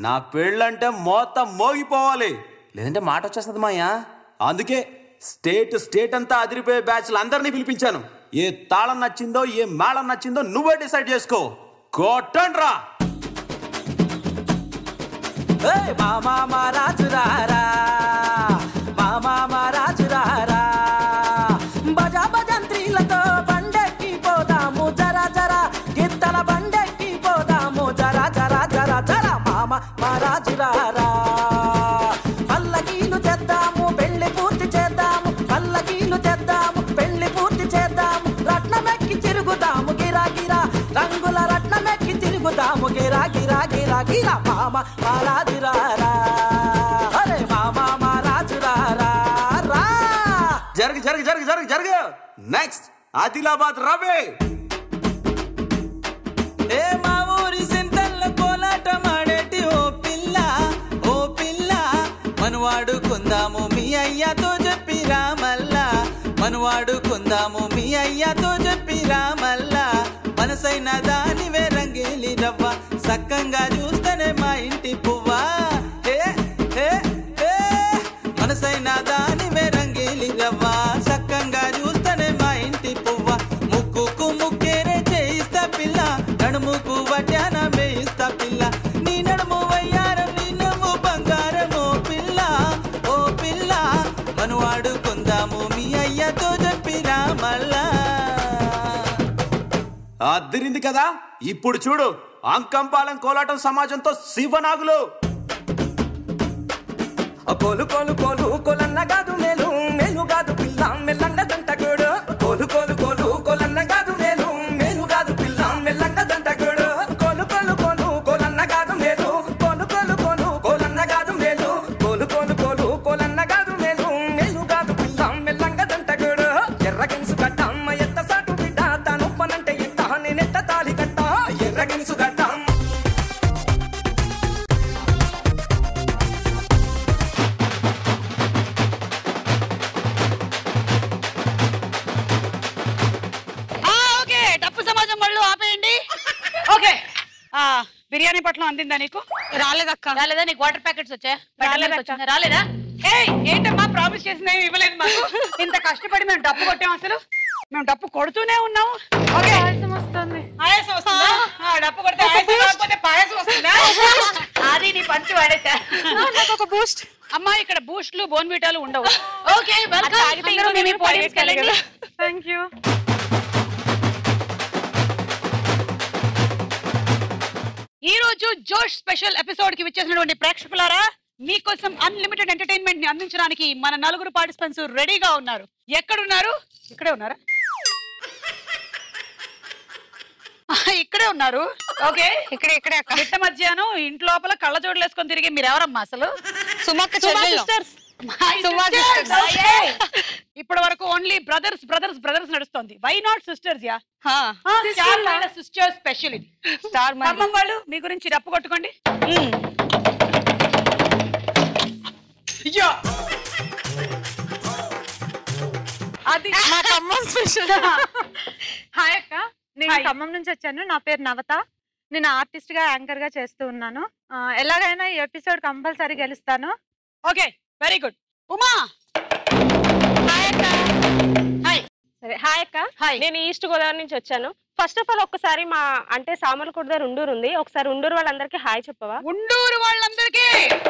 నా పెళ్ళంటే మొత్తం మోగిపోవాలి లేదంటే మాట వచ్చేస్తుంది మాయా అందుకే స్టేట్ స్టేట్ అంతా అదిరిపోయే బ్యాచ్లు అందరినీ పిలిపించాను ఏ తాళం నచ్చిందో ఏ మేళం నచ్చిందో నువ్వే డిసైడ్ చేసుకో కొట్టండి రా మామా మా రాజురారా మామా మా రాజురారా భజా భజంత్రీలతో బండెక్కి పోదాము జరా జరా గిత్తల బండెక్కి పోదాము జరా జరా జరా జరా మామ మా రాజురారా పల్లకీలు తెద్దాము పెళ్లి పూర్తి చేద్దాము పల్లకీలు తెద్దాము పెళ్లి పూర్తి చేద్దాము రత్నమెక్కి తిరుగుదాము గిరా గిరా రంగుల రత్నమెక్కి తిరుగుదాము గిరా గిరా గిరా గిరా మామ మా రాజురారా అరే మామ మా రాజురారా రా జరగ జరగ జరగ జరగ జరగ నెక్స్ట్ ఆదిలాబాద్ రవి ఏ మా ఊరి సింతల్ల కోలాటం ఆడేటి ఓ పిల్ల ఓ పిల్ల మనవాడుకుందాము మీ అయ్యతో చెప్పిరా మల్లా మనవాడుకుందాము మీ అయ్యతో చెప్పిరా మల్లా మనసైన దానివే రంగేలి రవ్వ సక్కంగా చూస్తేనే మా ఇంటి పువ్వా ఏ ఏ ఏ మనసైన దానివే రంగేలి రవ్వ సక్కంగా చూస్తేనే మా ఇంటి పువ్వ ముక్కుకు ముక్కేరే చేయిస్తా పిల్ల నడుముకు వడ్డాన వేయిస్తా పిల్ల నీ నడుము వయ్యారం నీ నవ్వు బంగారము పిల్ల ఓ పిల్ల మను ఆడుకుందాము మీ అయ్యతో చెప్పిరా మళ్ళా అదిరింది కదా ఇప్పుడు చూడు అంకంపాలెం కోలాటం సమాజంతో శివనాగులు కోలు కోలు కోలు కోలన్న కాదు మేలు మేలు కాదు పిల్ల మెల్లంగా దంటగోడు కోలు కోలు కోలు కోలన్న కాదు మేలు మేలు కాదు పిల్ల మెల్లంగా దంటగోడు కోలు కోలు కోలు కోలన్న కాదు మేలు కోలు కోలు కోలు కోలన్న కాదు మేలు కోలు కోలు కోలు కోలన్న కాదు మేలు మేలు కాదు పిల్ల మెల్లంగా దంటగోడు ఎర్ర గిన్సు గడ్డ అమ్మ ఎత్త సాటు బిడ్డ తాను పనంటే ఎత్త నేనెత్త తాలి కట్ట ఎర్ర గిన్సు గడ్డ ఆ, ఓకే డప్పు సమాజం వాళ్ళు ఆపేయండి ఓకే ఆ బిర్యానీ పట్లం అందిందా నీకు రాలేదక్క రాలేదా నీకు వాటర్ ప్యాకెట్స్ వచ్చా రాలేదా రాలేదా ఏయ్ ఏంటమ్మా ప్రామిస్ చేసింది ఏమి ఇవ్వలేదు మాకు ఇంత కష్టపడి మేము డప్పు కొట్టాం అసలు మేము డప్పు కొడుతూనే ఉన్నాం ఓకే ఆయాసం వస్తుంది ఆయాసం వస్తుందా ఆ, డప్పు కొడితే ఆయాసం రాకపోతే పాయసం వస్తుందా అది నీ పంచి వాడేసా నాకు ఒక బూస్ట్ అమ్మా ఇక్కడ బూస్ట్లు బోన్విటాలు ఉండవు ఓకే వెల్కమ్ థ్యాంక్ యూ ఈ రోజు జోష్ స్పెషల్ ఎపిసోడ్ కి విచ్చేసినటువంటి ప్రేక్షకులారా మీకోసం అన్లిమిటెడ్ ఎంటర్టైన్మెంట్ ని అందించడానికి మన నలుగురు పార్టిసిపెంట్స్ రెడీగా ఉన్నారు ఎక్కడున్నారు ఇక్కడే ఉన్నారా ఆ, ఇక్కడే ఉన్నారు ఓకే ఇక్కడ ఇక్కడే అక్క మిట్ట మధ్యాహ్నం ఇంటి లోపల కళ్ళ జోడులు వేసుకొని తిరిగి మీరు ఎవరమ్మా అసలు సుమక్క సుమా చెల్లెలు sisters. My Suma sisters. sisters. Okay. ఇప్పటి వరకు ఓన్లీ బ్రదర్స్ బ్రదర్స్ బ్రదర్స్ నడుస్తుంది why not sisters yeah sister special ఇది స్టార్ ఖమ్మం వాళ్ళు మీ గురించి రప్పు కొట్టుకోండి అయ్యో అది మా ఖమ్మం స్పెషల్ హాయ్ అక్క నేను హాయ్. ఖమ్మం నుంచి వచ్చాను నా పేరు నవత నేను ఆర్టిస్ట్ గా యాంకర్ గా చేస్తూ ఉన్నాను ఆ, ఎలాగైనా ఈ ఎపిసోడ్ కంపల్సరీ గెలుస్తాను okay very good Uma hi సరే హాయ్ అక్క హాయ్ నేను ఈస్ట్ గోదావరి నుంచి వచ్చాను ఫస్ట్ ఆఫ్ ఆల్ ఒక్కసారి మా అంటే సామర్లకోట దగ్గర ఉండూరు ఉంది ఒకసారి ఉండూరు వాళ్ళందరికీ హాయ్ చెప్పవా ఉండూరు వాళ్ళందరికీ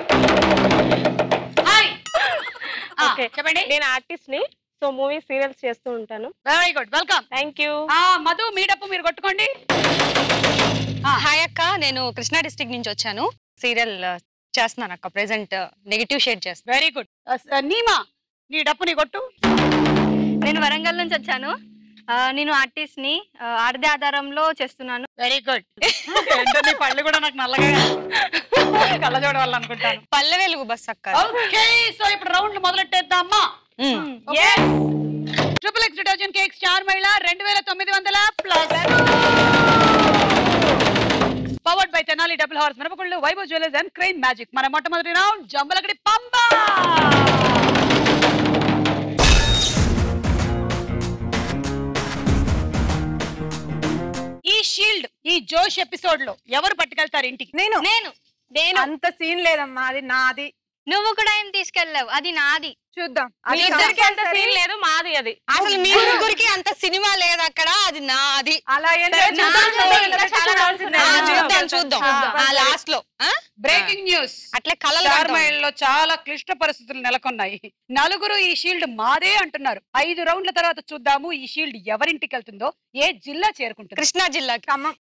హాయ్ ఓకే చెప్పండి నేను ఆర్టిస్ట్ ని సో మూవీ సీరియల్స్ చేస్తూ ఉంటాను very good welcome thank you ఆ మధు మీ డప్పు మీరు కొట్టుకోండి హాయ్ అక్క నేను కృష్ణా డిస్ట్రిక్ట్ నుంచి వచ్చాను సీరియల్ చేస్తున్నాను అక్క ప్రెసెంట్ నెగిటివ్ షేడ్ చేస్తాను వెరీ గుడ్ నీమా నీ డప్పు నీ కొట్టు నేను వరంగల్ నుంచి వచ్చాను ఆ, నేను ఆర్టిస్ట్ ని ఆ, ఆడది ఆధారంలో చేస్తున్నాను వెరీ గుడ్ ఏంటో నీ పళ్ళు కూడా నాకు నల్లగా కళ్ళ చూడవాలనుకుంటాను పల్లె వెలుగు బస్ అక్క ఓకే సో ఇప్పుడు రౌండ్ మొదలెట్టేద్దామా మ్మ్. Triple X detergent cake star మహిళ రెండు వేల తొమ్మిది వందల plus powered by Tenali double horse మిరపకుళ్ళు Vaibhav jewellers and Crane magic మన మొట్టమొదటి రౌండ్ జంబలగడి పంబ ఈ షీల్డ్ ఈ జోష్ ఎపిసోడ్ లో ఎవరు పట్టుకెళ్తారు ఇంటికి నేను నేను నేను అంత సీన్ లేదమ్మా అది నాది నువ్వు కూడా ఏం తీసుకెళ్ళావు అది నాది చూద్దాం మీ అది ఇద్దరికి అంత compulsory. సీన్ లేదు మాది అది అసలు మీ ముగ్గురికి అంత సినిమా లేదు అక్కడ అది నాది అలా ఏం సరే, లేదు. చూద్దాం, చూద్దాం, చూద్దాం, చూద్దాం, ఇంకా చాలా చూడాల్సిందే. ఆ, చూద్దాం, చూద్దాం చూద్దాం చూద్దాం. ఆ లాస్ట్ లో ఆ? బ్రేకింగ్ న్యూస్ అట్లే కలలు చార్మైల్ లో చాలా క్లిష్ట పరిస్థితులు నెలకొన్నాయి నలుగురు ఈ షీల్డ్ మాదే అంటున్నారు ఐదు రౌండ్ల తర్వాత చూద్దాము ఈ షీల్డ్ ఎవరింటికి వెళ్తుందో ఏ జిల్లా చేరుకుంటుంది కృష్ణా జిల్లాకి ఖమ్మం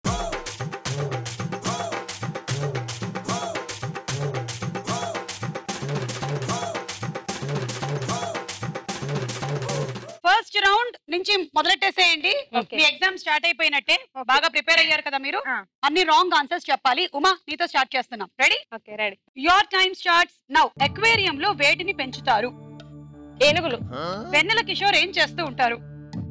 ఫస్ట్ రౌండ్ నుంచి మొదలెట్టేసేయండి Okay. మీ ఎగ్జామ్ స్టార్ట్ అయిపోయినట్టే బాగా ప్రిపేర్ అయ్యారు కదా మీరు ఆ. అన్ని రాంగ్ ఆన్సర్స్ చెప్పాలి ఉమా నీతో స్టార్ట్ చేస్తున్నాం ready okay ready your time starts now aquarium లో వేడిని పెంచుతారు ఏనుగులు వెన్నెల కిషోర్ ఏం చేస్తూ ఉంటారు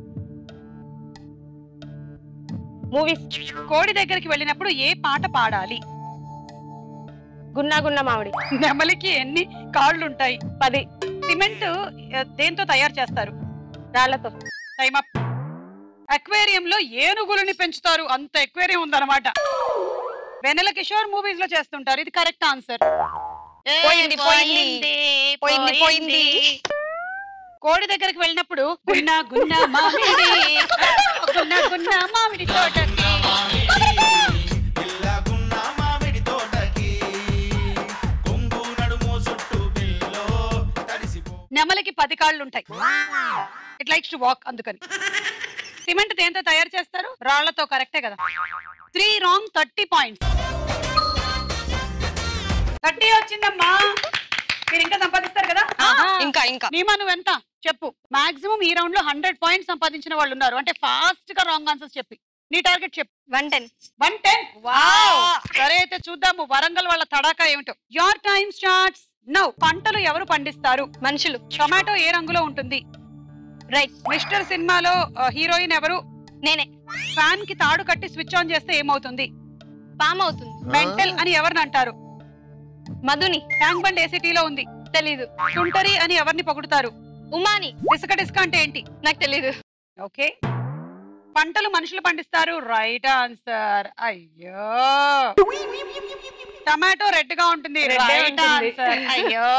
మూవీస్ కోడి దగ్గరికి వెళ్ళినప్పుడు ఏ పాట పాడాలి గున్నా గున్న మామిడి నెమలికి ఎన్ని కాళ్ళు ఉంటాయి పది సిమెంట్ ఆ, దేంతో తయారు చేస్తారు రాళ్లతో టైమ్ అప్ అక్వేరియం లో ఏనుగులని పెంచుతారు అంత ఎక్వేరియం ఉందన్నమాట వెన్నెల కిషోర్ మూవీస్ లో చేస్తుంటారు ఇది కరెక్ట్ ఆన్సర్ పోయింది, పోయింది. పోయింది, పోయింది. కోడి దగ్గరికి వెళ్ళినప్పుడు గున్న గున్న మామిడి గున్న గున్న మామిడి తోటకి పిల్లగున్న మామిడి తోటకి కొంగు నడుము చుట్టూ పిల్లో తడిసిపో నెమలికి పది కాళ్ళు ఉంటాయి ఇట్ లైక్స్ టు వాక్ అందుకని సిమెంట్ దేంతో తయారు చేస్తారు రాళ్లతో కరెక్టే కదా three wrong thirty points thirty వచ్చిందమ్మా మీరు ఇంకా సంపాదిస్తారు కదా ఇంకా ఇంకా నీమా నువ్వు ఎంత చెప్పు మాక్సిమం ఈ రౌండ్ లో హండ్రెడ్ పాయింట్స్ సంపాదించిన వాళ్ళు ఉన్నారు అంటే ఫాస్ట్ గా రాంగ్ ఆన్సర్స్ చెప్పి నీ టార్గెట్ చెప్పు వన్ టెన్ వన్ టెన్ సరే అయితే చూద్దాము వరంగల్ వాళ్ళ తడాకా ఏమిటో యోర్ టైమ్ స్టార్ట్స్ నౌ పంటలు ఎవరు పండిస్తారు మనుషులు టొమాటో ఏ రంగులో ఉంటుంది రైట్ మిస్టర్ సినిమాలో హీరోయిన్ ఎవరు నేనే ఫ్యాన్ కి తాడు కట్టి స్విచ్ ఆన్ చేస్తే ఏమవుతుంది పామ్ అవుతుంది మెంటల్ అని ఎవరిని అంటారు మధుని ట్యాంక్ బండ్ ఏ సిటీలో ఉంది తెలీదు తుంటరి అని ఎవరిని పొగుడుతారు ఉమాని ఇసుక డిస్క అంటే ఏంటి నాకు తెలీదు ఓకే పంటలు మనుషులు పండిస్తారు రైట్ ఆన్సర్ అయ్యో టమాటో రెడ్ గా ఉంటుంది Red ఏ రైట్ ఉంటుంది. ఆన్సర్ అయ్యో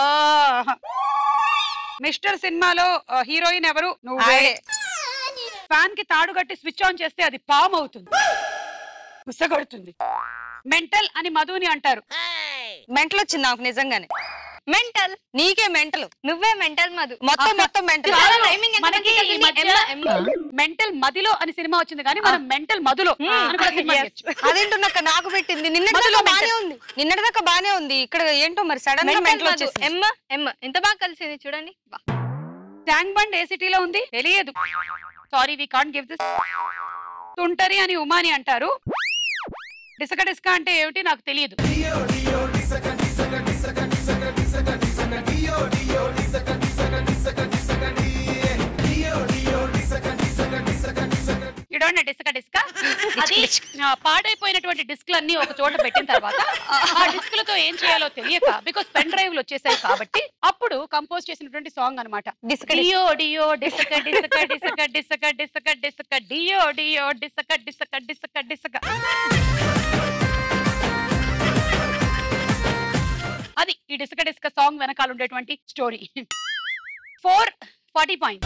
మిస్టర్ సినిమాలో హీరోయిన్ ఎవరు నువ్వే ఆడే. ఫ్యాన్ కి తాడు కట్టి స్విచ్ ఆన్ చేస్తే అది పామ్ అవుతుంది ఉసగొడుతుంది మెంటల్ అని మధుని అంటారు మెంటల్ వచ్చింది నాకు నిజంగానే మెంటల్ నీకే మెంటల్ నువ్వే మెంటల్ మధు మొత్తం మొత్తం మెంటల్ మనకి ఈ మధ్య మెంటల్ మదిలో అని సినిమా వచ్చింది కానీ మనం మెంటల్ మధులో అని కూడా సినిమా చేయొచ్చు. అదేంటో నాకు పెట్టింది నిన్నటి మధులో దాకా బానే mental. ఉంది నిన్నటి దాకా బానే ఉంది ఇక్కడ ఏంటో మరి సడన్ గా మెంటల్ వచ్చేసింది ఎమ్మ ఎమ్మ ఎంత బాగా కలిసింది చూడండి బా. ట్యాంక్ బండ్ ఏ సిటీలో ఉంది తెలియదు sorry we can't give this Tuntari అని ఉమాని అంటారు డిసక డిసక అంటే ఏమిటి నాకు తెలియదు ఇడోండి డిస్క డిస్క అది ఆ, పాడైపోయినటువంటి డిస్క్లన్నీ ఒక చోట పెట్టిన తర్వాత ఆ డిస్క్లతో ఏం చేయాలో తెలియక బికాస్ పెన్ డ్రైవ్లు వచ్చేసాయి కాబట్టి అప్పుడు కంపోజ్ చేసినటువంటి సాంగ్ అనమాట డిస్క డియో డియో డిసక డిసక డిసక డిసక డిసక డిసక డియో డియో డిసక డిసక డిసక డిసక అది ఈ డిసక డిసక సాంగ్ వెనకాల ఉండేటువంటి story four forty point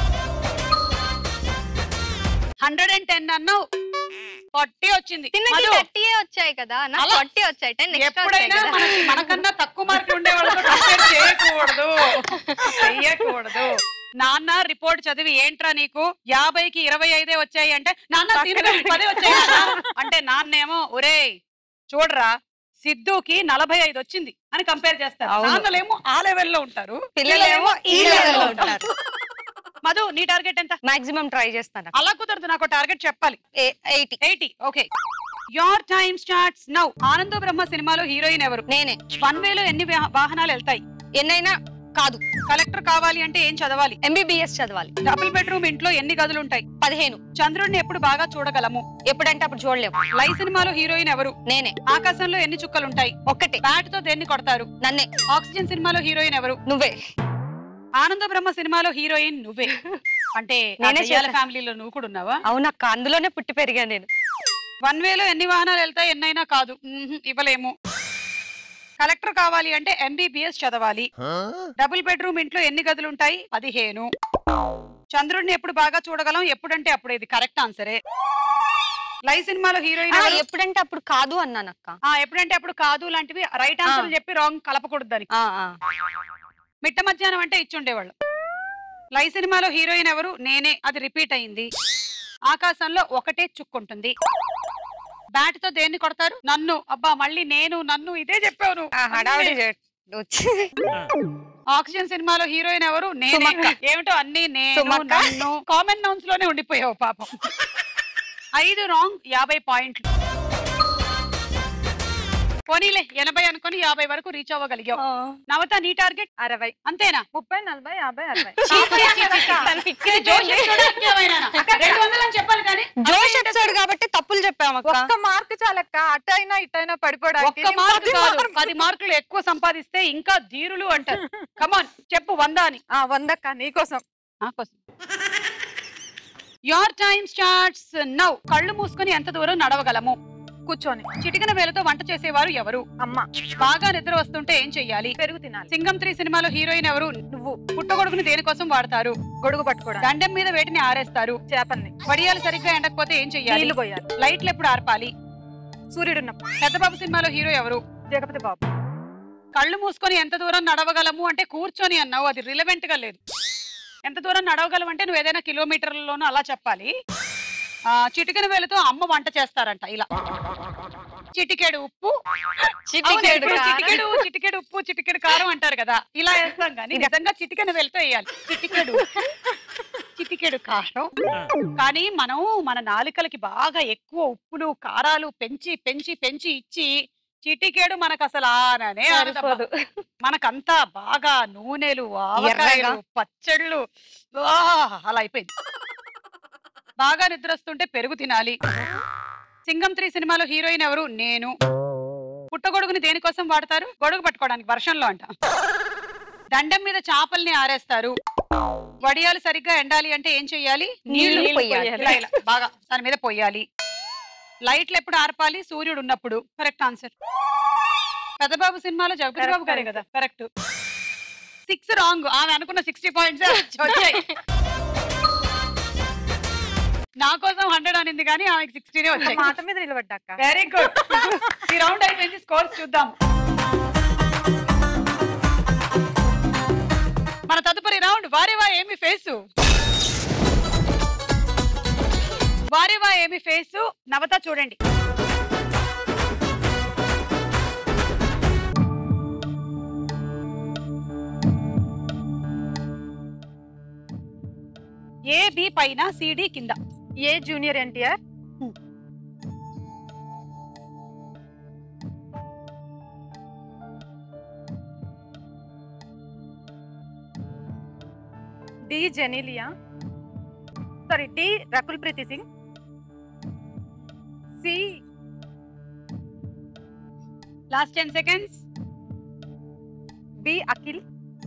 hundred and ten అన్నావు ఫార్టీ వచ్చింది తిన్నకి మధు, థర్టీ వచ్చాయి కదా నాకు అలా. ఫార్టీ వచ్చాయి టెన్ ఎక్స్ట్రా వచ్చాయి ఎప్పుడైనా కదా మనకి మనకన్నా తక్కువ మార్కులు ఉండే వాళ్ళతో కంపేర్ చేయకూడదు చెయ్యకూడదు నాన్న రిపోర్ట్ చదివి ఏంట్రా నీకు యాభైకి ఇరవై ఐదే వచ్చాయి అంటే నాన్న సీనుగారికి పదే వచ్చాయి నాన్న." అంటే నాన్నేమో ఒరేయ్ చూడరా సిద్ధుకి నలభై ఐదు వచ్చింది అని కంపేర్ చేస్తారు అవును. నాన్నలేమో ఆ లెవెల్లో ఉంటారు పిల్లలేమో ఈ లెవెల్లో ఉంటారు మధు నీ టార్గెట్ ఎంత మాక్సిమం ట్రై చేస్తాను అలా కుదరదు నాకు టార్గెట్ చెప్పాలి eighty eighty okay your time starts now Anando Brahma సినిమాలో హీరోయిన్ ఎవరు నేనే వన్ వేలో ఎన్ని వా- వాహనాలు వెళ్తాయి ఎన్నైనా కాదు కలెక్టర్ కావాలి అంటే ఏం చదవాలి ఎంబీబీఎస్ చదవాలి డబుల్ బెడ్రూమ్ ఇంట్లో ఎన్ని గదులు ఉంటాయి పదిహేను చంద్రుడిని ఎప్పుడు బాగా చూడగలము ఎప్పుడంటే అప్పుడు చూడలేము లై సినిమాలో హీరోయిన్ ఎవరు నేనే ఆకాశంలో ఎన్ని చుక్కలు ఉంటాయి ఒక్కటే బ్యాట్ తో దేన్ని కొడతారు నన్నే ఆక్సిజన్ సినిమాలో హీరోయిన్ ఎవరు నువ్వే ఆనంద బ్రహ్మ సినిమాలో హీరోయిన్ నువ్వే అంటే నేనే నేనే చేశా. ఫ్యామిలీలో నువ్వు కూడా ఉన్నావా అవునక్క అందులోనే పుట్టి పెరిగా నేను వన్ వేలో ఎన్ని వాహనాలు వెళ్తాయి ఎన్నైనా కాదు మ్మ్హ్, ఇవ్వలేము కలెక్టర్ కావాలి అంటే ఎంబీబీఎస్ చదవాలి డబుల్ బెడ్రూమ్ ఇంట్లో ఎన్ని గదులు ఉంటాయి పదిహేను చంద్రుడిని ఎప్పుడు బాగా చూడగలం ఎప్పుడంటే అప్పుడు ఇది కరెక్ట్ ఆన్సరే లై సినిమాలో హీరోయిన్ ఆ, ఎప్పుడంటే అప్పుడు కాదు అన్నానక్క ఎప్పుడంటే అప్పుడు కాదు లాంటివి రైట్ ఆన్సర్ చెప్పి రాంగ్ కలపకూడదు దానికి ఆ, ఆ. మిట్ట మధ్యాహ్నం అంటే ఇచ్చుండేవాళ్ళు లై సినిమాలో హీరోయిన్ ఎవరు నేనే అది రిపీట్ అయింది ఆకాశంలో ఒకటే చుక్కుంటుంది బ్యాట్ తో దేన్ని కొడతారు నన్ను అబ్బా మళ్ళీ నేను నన్ను ఇదే చెప్పావు నువ్వు. ఆ, హడావిడి చే- వచ్చి ఆక్సిజన్ సినిమాలో హీరోయిన్ ఎవరు నేనే సుమక్క. ఏమిటో అన్ని నేను సుమక్క. నన్ను కామన్ నౌన్స్ లోనే ఉండిపోయావు పాపం ఐదు రాంగ్ యాభై పాయింట్లు పోనీలే ఎనభై అనుకొని యాభై వరకు రీచ్ అవ్వగలిగావు నవత నీ టార్గెట్ అరవై అంతేనా ముప్పై నలభై యాభై అరవై తను fix ఇది జోష్ ఎపిసోడ్ ఏమైనానా? రెండు వందలు అని చెప్పాలి కానీ జోష్ ఎపిసోడ్ కాబట్టి తప్పులు చెప్పాము అక్క ఒక్క మార్క్ చాలక్క అటైనా ఇటైనా పడిపోవడానికి ఒక్క మార్క్ పది కాదు మార్కులు. పది మార్కులు ఎక్కువ సంపాదిస్తే ఇంకా ధీరులు అంటారు కమాన్ చెప్పు వంద అని ఆ, వందక్క నీకోసం నాకోసం యోర్ టైమ్ స్టార్ట్స్ నౌ కళ్ళు మూసుకొని ఎంత దూరం నడవగలము కూర్చొని చిటికన వేలతో వంట చేసేవారు ఎవరు అమ్మ బాగా నిద్ర వస్తుంటే ఏం చెయ్యాలి పెరుగు తినాలి సింగం త్రీ సినిమాలో హీరోయిన్ ఎవరు నువ్వు పుట్టగొడుగుని దేనికోసం వాడతారు గొడుగు పట్టుకోవడానికి దండం మీద వేటిని ఆరేస్తారు చేపల్ని వడియాలు సరిగ్గా ఎండకపోతే ఏం చెయ్యాలి నీళ్లు పోయాలి లైట్లు ఎప్పుడు ఆర్పాలి సూర్యుడున్నప్పుడు పెద్దబాబు సినిమాలో హీరో ఎవరు జగపతి బాబు కళ్ళు మూసుకొని ఎంత దూరం నడవగలము అంటే కూర్చొని అన్నావు అది రిలవెంట్ గా లేదు ఎంత దూరం నడవగలం అంటే నువ్వు ఏదైనా కిలోమీటర్లలోనూ అలా చెప్పాలి ఆ చిటికెన వేలతో అమ్మ వంట చేస్తారంట ఇలా చిటికెడు ఉప్పు అవును, చిటికెడు ఇప్పుడు కారం. చిటికెడు చిటికెడు ఉప్పు చిటికెడు కారం అంటారు కదా ఇలా వేస్తాం కానీ నిజంగా చిటికెన వేలతో వేయాలి చిటికెడు చిటికెడు కారం కానీ మనం మన నాలుకలకి బాగా ఎక్కువ ఉప్పులు కారాలు పెంచి పెంచి పెంచి ఇచ్చి చిటికేడు మనకు అసలు ఆననే ఆనదమ్మా. సరిపోదు మనకంతా బాగా నూనెలు ఆవకాయలు పచ్చళ్ళు ఆ, అలా అయిపోయింది బాగా నిద్ర వస్తుంటే పెరుగు తినాలి సింగం త్రీ సినిమాలో హీరోయిన్ ఎవరు నేను పుట్టగొడుగుని దేనికోసం వాడతారు గొడుగు పట్టుకోవడానికి వర్షంలో అంట దండం మీద చేపల్ని ఆరేస్తారు వడియాలు సరిగ్గా ఎండాలి అంటే ఏం చెయ్యాలి నీళ్లు నీళ్లు పొయ్యాలి. ఇలా ఇలా బాగా దాని మీద పొయ్యాలి లైట్లు ఎప్పుడు ఆర్పాలి సూర్యుడు ఉన్నప్పుడు కరెక్ట్ ఆన్సర్ పెద్దబాబు సినిమాలో జగపతి బాబు గారే కదా కరెక్ట్ సిక్స్ రాంగ్ ఆమె అనుకున్న సిక్స్టీ పాయింట్స్ వచ్చాయి నా కోసం హండ్రెడ్ అనింది కానీ ఆమెకి సిక్స్టీనే వచ్చాయి మాట మీద నిలబడ్డాక వెరీ గుడ్ ఈ రౌండ్ అయిపోయింది స్కోర్స్ చూద్దాం మన తదుపరి రౌండ్ వారేవా ఏమి ఫేసు వారేవా ఏమి ఫేసు నవత చూడండి ఏ బి పైన సిడి కింద A junior NTR D Genelia sorry D Rakul Preet Singh C last ten seconds B Akhil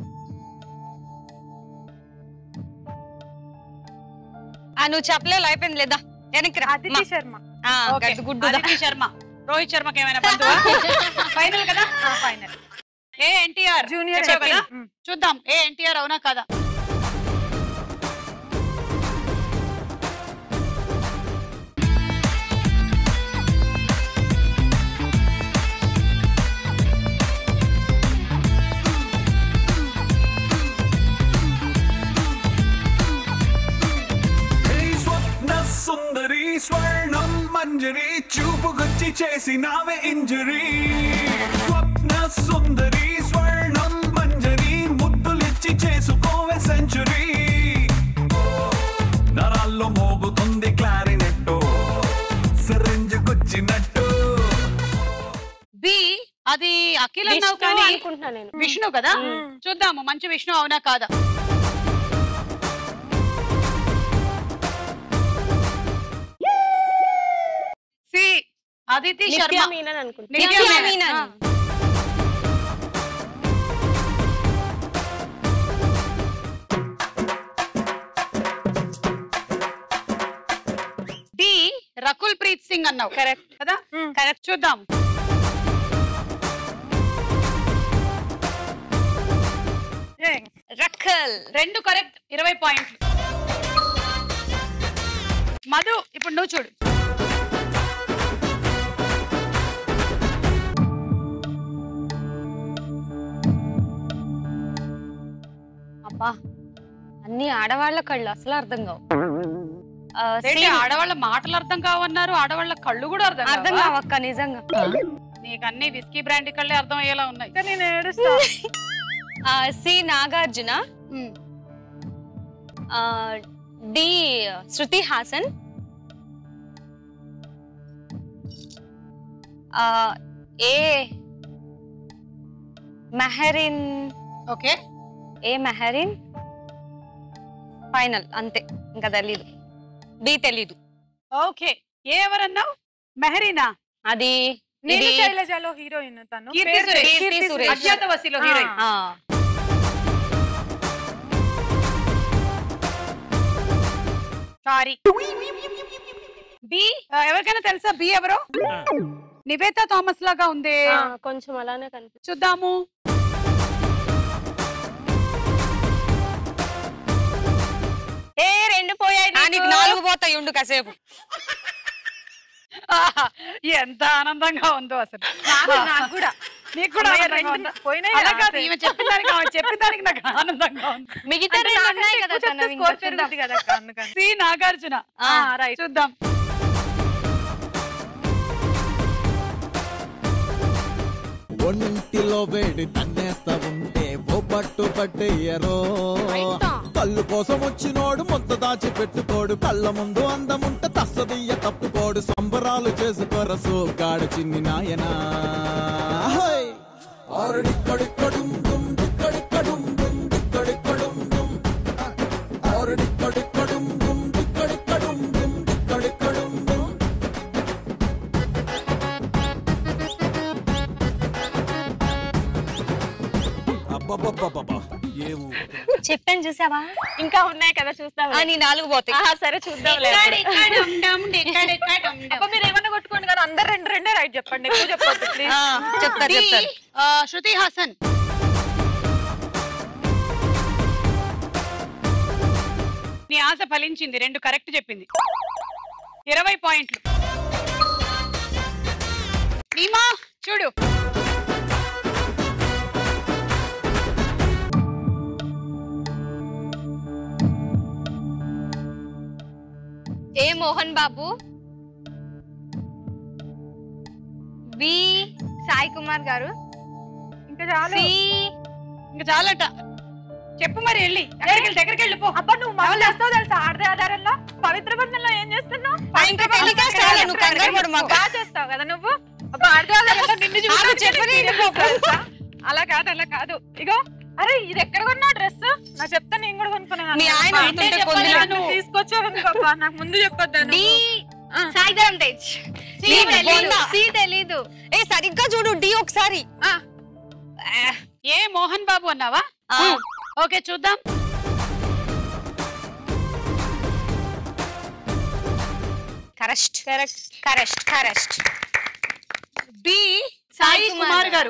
ఆ, నువ్వు చెప్పలేదు అయిపోయింది లేదా వెనక్కి రా. అదితి శర్మ ఆ, ఓకే. గడ్డు గుడ్డు దా. అదితి శర్మ రోహిత్ శర్మకి ఏమైనా బంధువా ఫైనల్ కదా ఫైనల్ ఏ ఎన్టీఆర్ జూనియర్ చెప్పావు కదా మ్మ్. చూద్దాం ఏ ఎన్టీఆర్ అవునా కదా హే స్వప్న సుందరి స్వర్ణం మంజరి చూపుకొచ్చి చేసినావే ఇంజరీ స్వప్న సుందరి స్వర్ణం మంజరి ముద్దులిచ్చి చేసుకోవే సెంచురీ నరాల్లో మోగుతుంది క్లారినెట్టు సిరింజ్ గుచ్చినట్టు బి అది అఖిల్ అన్నావు విష్ణు కానీ అనుకుంటున్నా నేను విష్ణు కదా చూద్దాము మంచి విష్ణు అవునా కాదా సి అదితి శర్మ నిత్యా మీనన్ అనుకుంటున్నా నిత్యా నిత్యా మీనన్. మీనన్. ఆ. డి రకుల్ ప్రీత్ సింగ్ అన్నావు కరెక్ట్ కదా మ్మ్. కరెక్ట్ చూద్దాం రక్కల్ రెండు కరెక్ట్ ఇరవై పాయింట్లు మధు ఇప్పుడు నువ్వు చూడు అబ్బా అన్ని ఆడవాళ్ళ కళ్ళు అసలు అర్థం కావు ఆ, ఏంటి scene- ఆడవాళ్ళ మాటలు అర్థం కావన్నారు ఆడవాళ్ళ కళ్ళు కూడా అర్థం అర్థం కావా? కావక్క నిజంగా నీకు అన్ని విస్కీ బ్రాండ్ కళ్ళే అర్థం అయ్యేలా ఉన్నాయి నేను ఏడుస్తా ఆ, సి నాగార్జున ఆ, డి శృతి హాసన్ ఆ, A Mehreen okay A Mehreen final అంతే ఇంకా తెలీదు బి తెలీదు ఓకే ఏ ఎవరన్నావు మెహరీనా అది నేను ఇది- శైలజలో హీరోయిన్ తను కీర్తి పేరు సురేష్. కీర్తి కీర్తి సురేష్. సురేష్. అజ్ఞాతవాసిలో హీరోయిన్ ఆ, సారీ బి ఎవరికైనా తెలుసా బి ఎవరో నివేతా థామస్ లాగా ఉంది ఆ, కొంచెం అలానే కనిపిస్తుంది చూద్దాము ఏ రెండు పోయాయి ఆ, నీకు. నీకు నాలుగు పోతాయి ఉండు కాసేపు ఆహా, ఎంత ఆనందంగా ఉందో అసలు నాకు నాకు కూడా నీకు కూడా అమ్మయ్య, ఆనందంగా రెండు ఉందా? పోయినాయి అలా కదా, కాదు అంతే. ఈమె చెప్పిన దానికి ఆమె చెప్పిన దానికి నాకు ఆనందంగా ఉంది మిగతా అంటే రెండు నాకంటే ఉన్నాయి కదా ఎక్కువ చెప్తే తనవి, score ఇంకా చూద్దాం. పెరుగుద్ది కదా అక్క, అందుకని సి నాగార్జున ఆ, రైట్ చూద్దాం ఒంటిలో వేడి తన్నేస్తా ఉంటే ఓ పట్టు పట్టేయరో కళ్ళు కోసం వచ్చినోడు మొత్త దాచి పెట్టుకోడు కళ్ళ ముందు అందముంటే తస్సదియ్య తప్పుకోడు సంబరాలు చేసుకోరసు గాడు చిన్ని నాయనా హోయ్! ఆరుడిక్కడిక్కడుం దుమ్ డిక్కడిక్కడుం దుమ్ డిక్కడిక్కడుం దుమ్. ఆరుడిక్కడిక్కడుం దుమ్ డిక్కడిక్కడుం దుమ్ డిక్కడిక్కడుం దుమ్. అబ్బబ్బబ్బబ్బబ్బా ఏ ఊ చెప్పాను చూసావా ఇంకా ఉన్నాయి కదా చూస్తాం ఆ, నీ నాలుగు పోతాయి ఆ, సరే చూద్దాం అబ్బా మీరు ఏమన్నా కొట్టుకోండి కానీ అందరు రెండు రెండే రైట్ చెప్పండి ఎక్కువ చెప్పొద్దు ప్లీజ్ ఆ, చెప్తారు డి, చెప్తారు ఆ, శృతి హాసన్ నీ ఆశ ఫలించింది రెండు కరెక్ట్ చెప్పింది ఇరవై పాయింట్లు నీమా చూడు ఏ మోహన్ బాబు బి సాయి కుమార్ గారు ఇంకా చాలు సి ఇంకా చాలట చెప్పు మరి వెళ్ళి ఎక్కడికి వెళ్ళి దగ్గరికి వెళ్ళిపో అబ్బా నువ్వు మళ్ళీ చేస్తావు తెలుసా ఆడదే ఆధారంలో పవిత్ర బంధంలో ఏం చేస్తున్నావు ఆ, ఇంకా టెలికాస్ట్ అవ్వలే, నువ్వు కంగారు పడు మాకు. బాగా చేస్తావు కదా నువ్వు అబ్బా ఆడదే ఆధారంలో నిన్ను ఆగు, చూడడానికి చెప్పని. serious అవుతావు తెలుసా? అలా కాదు అలా కాదు ఇగో అరే ఇది ఎక్కడ కొన్నా డ్రెస్ నాకు చెప్తా నేను కూడా కొనుక్కున్నాను మీ ఆయన అబ్బా, అడుగుతుంటే అంటే కొన్ని చెప్పాలి, నువ్వు తీసుకొచ్చావు అనుకోబ్బా, నాకు ముందు చెప్పొద్దా డి నువ్వు? సాయిధరం తేజ్ సి నీ తెలీదు బొంద. సి తెలీదు ఏ సరిగ్గా చూడు డి ఒకసారి ఏ మోహన్ బాబు అన్నావా ఆ, ఓకే చూద్దాం correct correct correct correct B Sai Kumar Kumar garu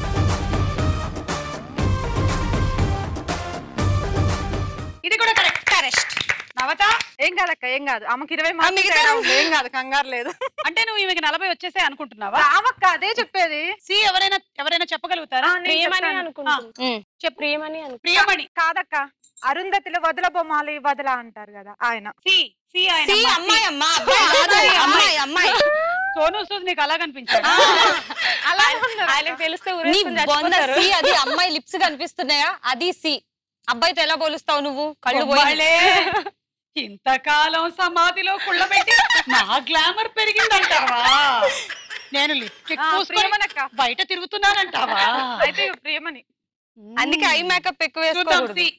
ఇది కూడా కరెక్ట్ కరెక్ట్ నవత ఏం కాదక్క ఏం కాదు ఆమెకి ఇరవై ఆ, మార్కులు మిగతా తేడా రెండు- ఉంది, ఏం కాదు కంగారు లేదు అంటే నువ్వు ఈమెకి నలభై వచ్చేసే అనుకుంటున్నావా ఆమక్క అదే చెప్పేది సి ఎవరైనా ఎవరైనా చెప్పగలుగుతారా ఆ, నేను ప్రియమని చెప్తాను. అనుకుంటున్నాను ఉమ్. చెప్పు ప్రియమని అనుకుంటున్నాను ప్రియమణి కాదక్క అరుంధతిలో వదల బొమ్మాలి వదల అంటారు కదా ఆయన సి సి ఆయన సి అమ్మ, సి. అమ్మాయి అమ్మా అబ్బాయి కాదు అమ్మాయి అమ్మాయి సోను సూద్ నీకు అలా కనిపించాడు అలా ఆయనకు తెలిస్తే నీ ఊరేసుకుని బొంద చచ్చిపోతారు. సి అది అమ్మాయి లిప్స్ కనిపిస్తున్నాయా అది సి అబ్బాయితో ఎలా పోలుస్తావు నువ్వు కళ్ళు పోయి బొమ్మలే. ఇంతకాలం సమాధిలో కుళ్ళబెట్టి నా గ్లామర్ పెరిగిందంటావా నేను లిప్స్టిక్ ఆ, పూసుకొని ప్రియమనక్క. బయట తిరుగుతున్నానంటావా అయితే ఇక ప్రియమని అందుకే ఐ మేకప్ ఎక్కువ చూద్దాం వేసుకోకూడదు సి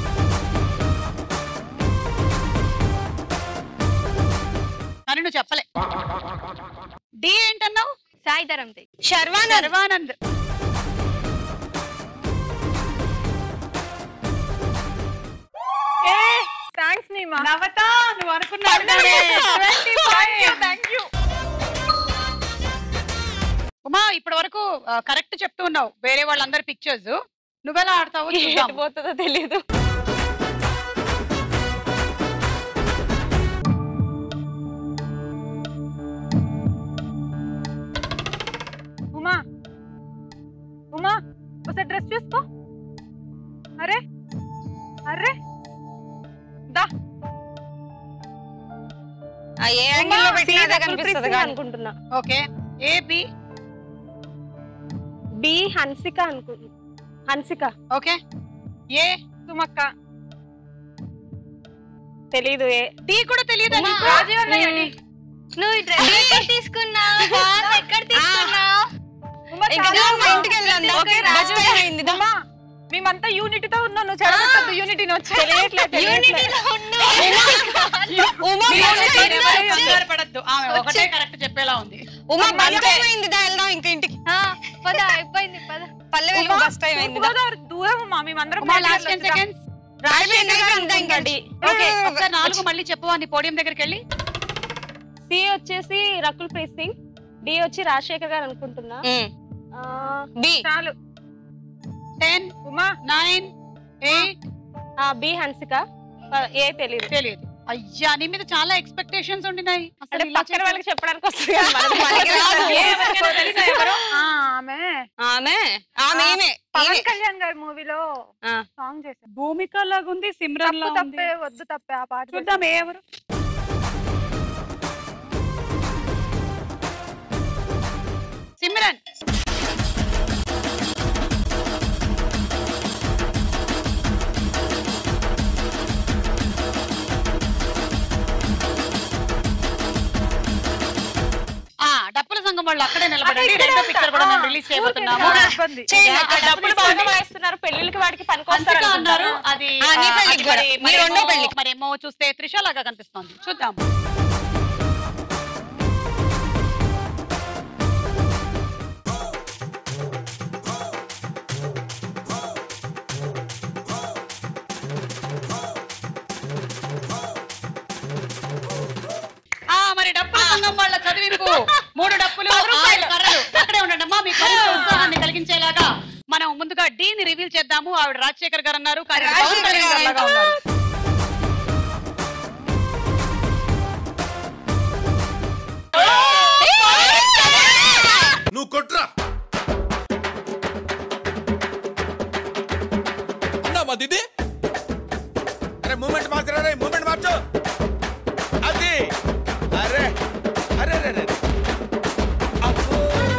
అని నువ్వు చెప్పలే డి ఏంటన్నావు సాయిధరం తేజ్ శర్వానంద్ శర్వానంద్ థ్యాంక్స్ నీమా నవత నువ్వు అనుకున్నావు థ్యాంక్ యూ ఉమా ఇప్పటి వరకు కరెక్ట్ చెప్తూ ఉన్నావు వేరే వాళ్ళందరి పిక్చర్స్ నువ్వెలా ఆడతావో చూద్దాం. ఎటు పోతుందో తెలియదు ఉమా ఉమా ఒకసారి డ్రెస్ చూసుకో అరే అరే దా ఆ ఏ యాంగిల్ లో పెట్టినా అదే రకుల్ ప్రీత్ కనిపిస్తుంది సింగ్ కానీ అనుకుంటున్నా okay A B B Hansika అనుకుంటున్నా హన్సిక ఓకే ఏ సుమక్క తెలీదు ఏ డి కూడా తెలియదు ఉమా. రాజీవ్ అన్నయ్య డి. నువ్వు ఈ డ్రెస్ ఎక్కడ తీసుకున్నావు బాగుంది ఎక్కడ తీసుకున్నావు ఉమా ఇంకా చాలా మా ఇంటికి వెళ్దాం దా. ఓకే, బస్ రా. టైం అయింది దా. ఉమా మేమంతా యూనిటీ తో ఉన్నాం నువ్వు చెడగొట్టద్దు యూనిటీని వచ్చి తెలియట్లేదు యూనిటీలో ఉన్నావు ఉమా మీరు బస్ టైం ఎవరు అయింది. కంగారు పడద్దు ఆమె ఒకటే కరెక్ట్ చెప్పేలా ఉంది ఉమా బస్ టైం అయింది దా వెళ్దాం ఇంకా ఇంటికి ఆ, పద అయిపోయింది పద పల్లె వెలుగు బస్ టైం అయింది దా. గోదావరి దూరం ఉమా మేమందరం ఉమా బయటికి లాస్ట్ టెన్ వెళ్ళొచ్చుగా. సెకండ్స్ అయిపోయింది, అయిపోయింది, ఇంకా డి ఓకే ఒకసారి నాలుగు మళ్ళీ చెప్పు నీ పోడియం దగ్గరికి వెళ్ళి సి వచ్చేసి రకుల్ ప్రీత్ సింగ్ డి వచ్చి రాజశేఖర్ గారు అనుకుంటున్నా ఉమ్. ఆ, బి చాలు టెన్ ఉమా నైన్ ఎయిట్ ఆ, బి హన్సిక ఆ, ఏ తెలీదు తెలియదు అయ్యా నీ మీద చాలా ఎక్స్పెక్టేషన్స్ ఉండినాయి అసలు అంటే ఇలా పక్కన చేశారు. వాళ్ళకి చెప్పడానికి వస్తుంది కదా, మనది మనకి రాదు. రాదు. ఏ ఎవరికైనా తెలుసా ఎవరు? ఆ, ఆమె ఆమె ఆమె ఈమె ఈమె. పవన్ కళ్యాణ్ గారి మూవీలో ఆ. సాంగ్ చేశారు భూమిక లాగుంది సిమ్రన్ తప్పు లా ఉంది తప్పే వద్దు తప్పే ఆ పాట చూద్దాం ఏ ఎవరు సిమ్రన్ ఆ డప్పుల సంఘం వాళ్ళు అక్కడే నిలబడండి రెండో పిక్చర్ కూడా మేము రిలీజ్ చేయబోతున్నాము చేయండి. ఆ డబ్బులు డప్పులు బాగా బాగున్నాయి. వాయిస్తున్నారు పెళ్లిళ్ళకి వాడికి హన్సిక పనికొస్తారు అన్నారు అది ఆ, నీ ఆ, పెళ్ళికి అది కూడా. మరి- మీ రెండో మరేమో- పెళ్ళికి. మరేమో చూస్తే త్రిష లాగా కనిపిస్తోంది చూద్దాం ఆ మరి డప్పుల సంఘం వాళ్ళ చదివింపు మూడు డప్పులు ఆరు కర్రలు అక్కడే ఉండండి అమ్మా మీ మరింత ఉత్సాహాన్ని కలిగించేలాగా మనం ముందుగా డీ ని రివీల్ చేద్దాము ఆవిడ రాజశేఖర్ గారు అన్నారు కానీ పవన్ రాజశేఖర్ కళ్యాణ్ గారు లాగా గారు. ఉన్నారు నువ్వు కొట్రా ఉన్నావా దిది అరే మూమెంట్ మార్చరా రే మూమెంట్ మార్చు అది అరే అరే అరే అరే అబ్బో.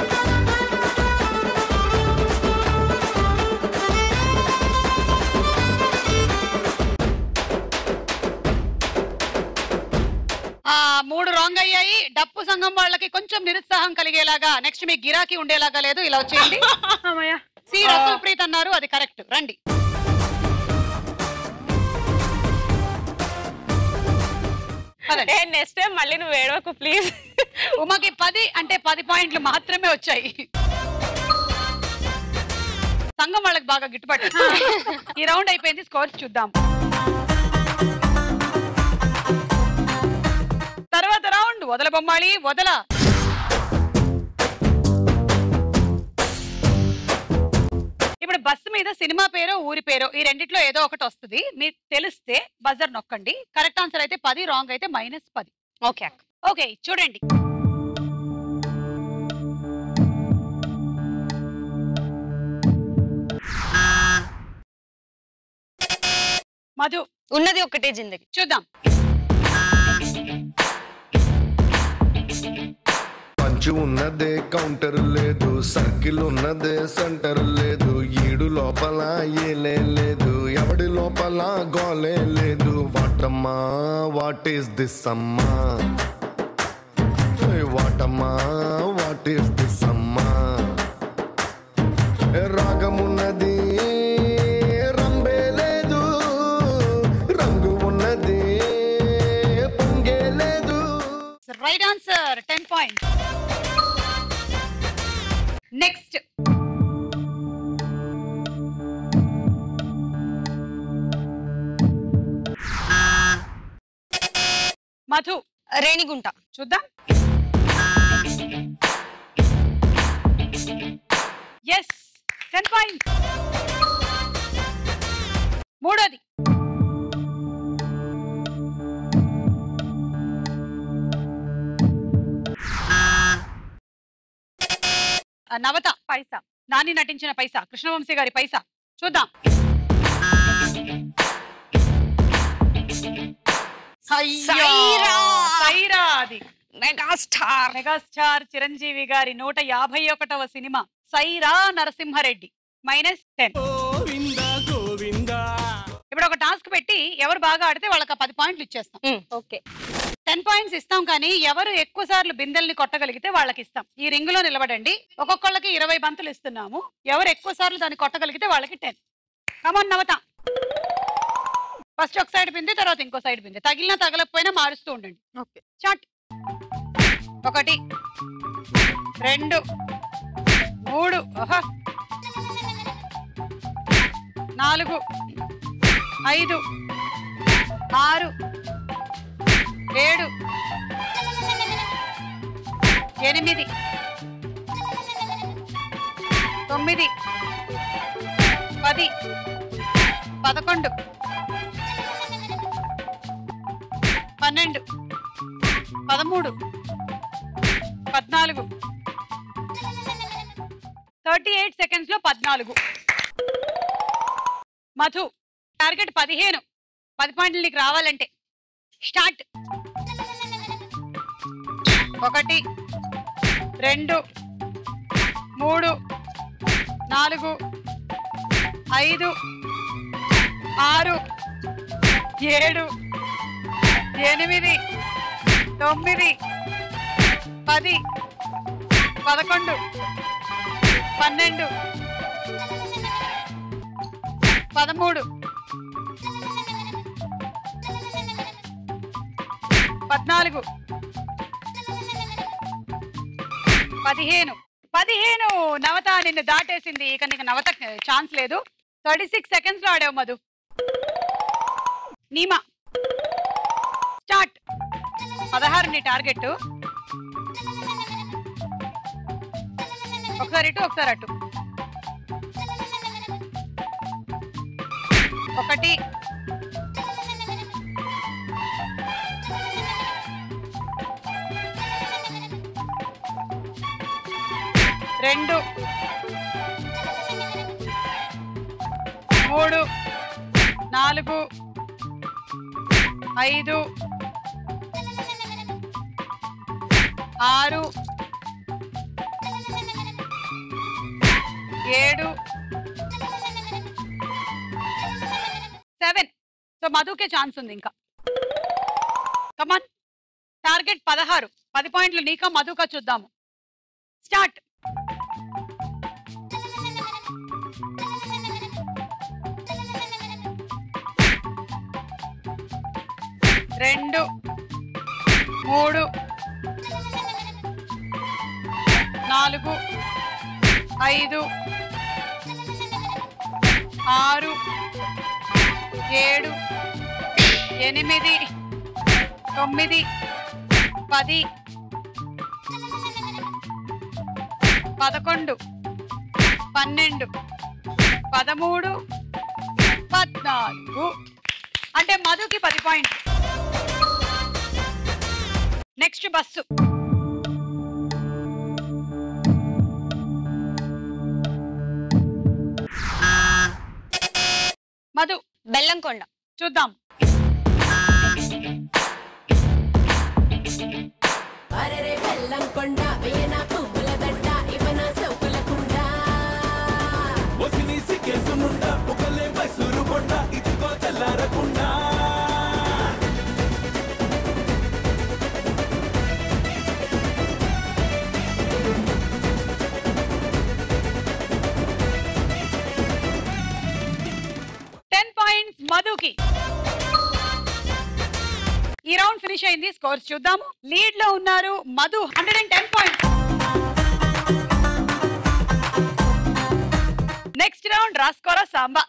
ఆ మూడు రాంగ్ అయ్యాయి డప్పు సంఘం వాళ్ళకి కొంచెం నిరుత్సాహం కలిగేలాగా నెక్స్ట్ మీ గిరాకీ ఉండేలాగా లేదు ఇలా వచ్చేయండి అమ్మయ్య సి రకుల్ ప్రీత్ అన్నారు అది కరెక్ట్ రండి పదండి. నెక్స్ట్ టైం మళ్ళీ నువ్వు ఏడవకు ప్లీజ్ ఉమకి పది అంటే పది పాయింట్లు మాత్రమే వచ్చాయి సంఘం వాళ్ళకి బాగా గిట్టుబాటు ఈ రౌండ్ అయిపోయింది స్కోర్ చూద్దాం తర్వాత రౌండ్ వదల బొమ్మాళి వదల ఇప్పుడు బస్సు మీద సినిమా పేరో ఊరి పేరో ఈ రెండిట్లో ఏదో ఒకటి వస్తుంది మీకు తెలిస్తే బజర్ నొక్కండి కరెక్ట్ ఆన్సర్ అయితే పది రాంగ్ అయితే మైనస్ పది ఓకే అక్క ఓకే చూడండి మధు ఉన్నది ఒకటే జిందగీ చూద్దాం పంచు ఉన్నదే కౌంటర్ లేదు సర్కిల్ ఉన్నదే సెంటర్ లేదు ఈడు లోపల ఏలే లేదు ఎవడి లోపల గోలే లేదు వాటమ్మా వాట్ ఈస్ దిస్ అమ్మా ఏయ్ వాటమ్మా వాట్ ఈస్ దిస్ అమ్మా ఏ రాగమున్నది రంబే లేదు రంగు ఉన్నది పొంగే లేదు right answer ten point next Madhu Renigunta చూద్దాం ఎస్ టెన్ పాయింట్ మూడోది ఆ, నవత పైసా నాని నటించిన పైసా కృష్ణవంశీ గారి పైసా చూద్దాం అయ్యో, సైరా. సైరా అది మెగాస్టార్ మెగాస్టార్ చిరంజీవి గారి నూట యాభై ఒకటవ cinema Sye Raa Narasimha Reddy minus ten ఇప్పుడు ఒక టాస్క్ పెట్టి ఎవరు బాగా ఆడితే వాళ్ళకి ఆ పది పాయింట్లు ఇచ్చేస్తాం ఓకే టెన్ పాయింట్స్ ఇస్తాం కానీ ఎవరు ఎక్కువ సార్లు బిందెల్ని కొట్టగలిగితే వాళ్ళకి ఇస్తాం ఈ రింగ్ లో నిలబడండి ఒక్కొక్కళ్ళకి ఇరవై బంతులు ఇస్తున్నాము ఎవరు ఎక్కువ సార్లు దాన్ని కొట్టగలిగితే వాళ్ళకి టెన్ కమన్ నవత ఫస్ట్ ఒక సైడ్ బింది తర్వాత ఇంకో సైడ్ బింది తగిలినా తగలకపోయినా మారుస్తూ ఉండండి ఓకే చాట్ ఒకటి రెండు మూడు ఓహో నాలుగు ఐదు ఆరు ఏడు ఎనిమిది తొమ్మిది పది పదకొండు పన్నెండు పదమూడు పద్నాలుగు థర్టీ ఎయిట్ సెకండ్స్ లో పద్నాలుగు మధు టార్గెట్ పదిహేను పది పాయింట్లు నీకు రావాలంటే స్టార్ట్ ఒకటి రెండు మూడు నాలుగు ఐదు ఆరు ఏడు ఎనిమిది తొమ్మిది పది పదకొండు పన్నెండు పదమూడు పద్నాలుగు పదిహేను పదిహేను నవత నిన్ను దాటేసింది ఇక నీకు నవత ఛాన్స్ లేదు థర్టీ సిక్స్ సెకండ్స్ లో ఆడావు మధు నీమా స్టార్ట్ పదహారు నీ టార్గెట్ ఒకసారి ఇటు ఒకసారి అటు ఒకటి రెండు మూడు నాలుగు ఐదు ఆరు ఏడు సెవెన్ సో మధుకే ఛాన్స్ ఉంది ఇంకా కమాన్ టార్గెట్ పదహారు పది పాయింట్లు నీకా మధుకా చూద్దాము స్టార్ట్ రెండు మూడు నాలుగు ఐదు ఆరు ఏడు ఎనిమిది తొమ్మిది పది పదకొండు పన్నెండు పదమూడు పద్నాలుగు అంటే మధుకి పది point next bus Madhu Bellamkonda చూద్దాం అరెరే బెల్లం కొండ వేయన పువ్వుల దండ ఇవన సౌకుల కుండ వసిని సిక్కేసునుండ ఒకలే మైసూరు కొండ ఇదిగో తెల్లారకుండా టెన్ పాయింట్స్ మధుకి ఈ రౌండ్ ఫినిష్ అయింది స్కోర్స్ చూద్దాము లీడ్ లో ఉన్నారు Madhu hundred and ten points next round రాస్కోరా సాంబా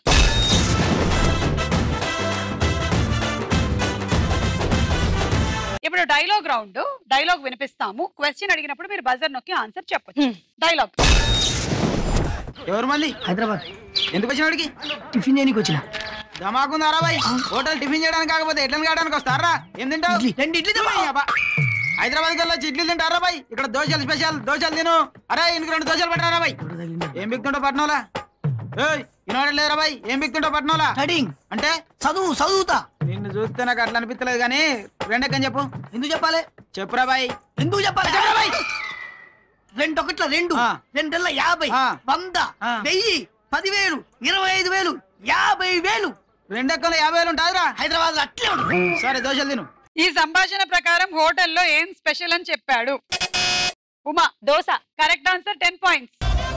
ఇప్పుడు డైలాగ్ రౌండ్ డైలాగ్ వినిపిస్తాము క్వశ్చన్ అడిగినప్పుడు మీరు బజర్ నొక్కి ఆన్సర్ చెప్పొచ్చు డైలాగ్ ఎవరు మళ్ళీ హైదరాబాద్ ఎందుకు వచ్చిన వాడికి టిఫిన్ చేయడానికి వచ్చిన ధమాకుందారా బాయ్ హోటల్ టిఫిన్ చేయడానికి కాకపోతే ఎట్లని కావడానికి వస్తారా ఏం తింటావు రెండు ఇడ్లీ హైదరాబాద్ కల్లా ఇడ్లీ తింటారా బాయ్ ఇక్కడ దోశలు స్పెషల్ దోశలు తిను అరే ఇంక రెండు దోశలు పట్టారా బాయ్ ఏం బిక్తుంటావు పట్నంలా ఏయ్ వినోడలేరా బాయ్ ఏం బిక్తుంటావు పట్నంలా స్టడింగ్ అంటే చదువు చదువుతా నిన్ను చూస్తే నాకు అట్లా అనిపించలేదు కానీ రెండెక్కని చెప్పు ఎందుకు చెప్పాలి చెప్పురా బాయ్ ఎందుకు చెప్పాలి చెప్పరా బాయ్ రెండు ఒకట్ల రెండు రెండెల్ల యాభై వంద వెయ్యి పదివేలు ఇరవై ఐదు వేలు యాభై వేలు రెండెక్కలు యాభై వేలు ఉంటుందిరా హైదరాబాద్ అట్లే ఉంటుంది సరే దోశలు తిను ఈ సంభాషణ ప్రకారం హోటల్లో ఏం స్పెషల్ అని చెప్పాడు Uma dosa correct answer ten points